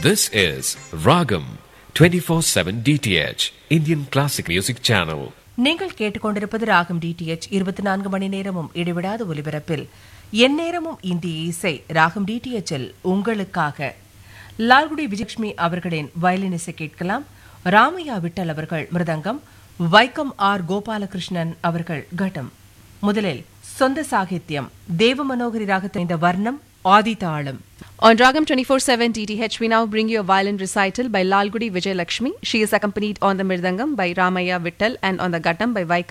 This is Ragam 24/7 DTH Indian Classic Music Channel. நீங்கள் கேட்டுக்கொண்டிருப்பது ராகம் டிடிஎச் இருபத்தி நான்கு மணி நேரமும் இடைவிடாத ஒலிபரப்பில் எந்நேரமும் இந்திய இசை ராகம் டிடிஎச்சில் உங்களுக்காக லால்குடி விஜயலட்சுமி அவர்களின் வயலின் இசை கேட்கலாம் ராமையா விட்டல் அவர்கள் மிருதங்கம் வைக்கம் ஆர் கோபாலகிருஷ்ணன் அவர்கள் கட்டம் முதலில் சொந்த சாகித்யம் தேவ மனோகரி ராகத்தின் இந்த வர்ணம் ஆதி தாளம் On Ragam 24/7 DTH, we now bring you a violin recital by Lalgudi Vijay Lakshmi. She is accompanied on the mirdangam by Ramaya Vittal and on the gattam by Vaikam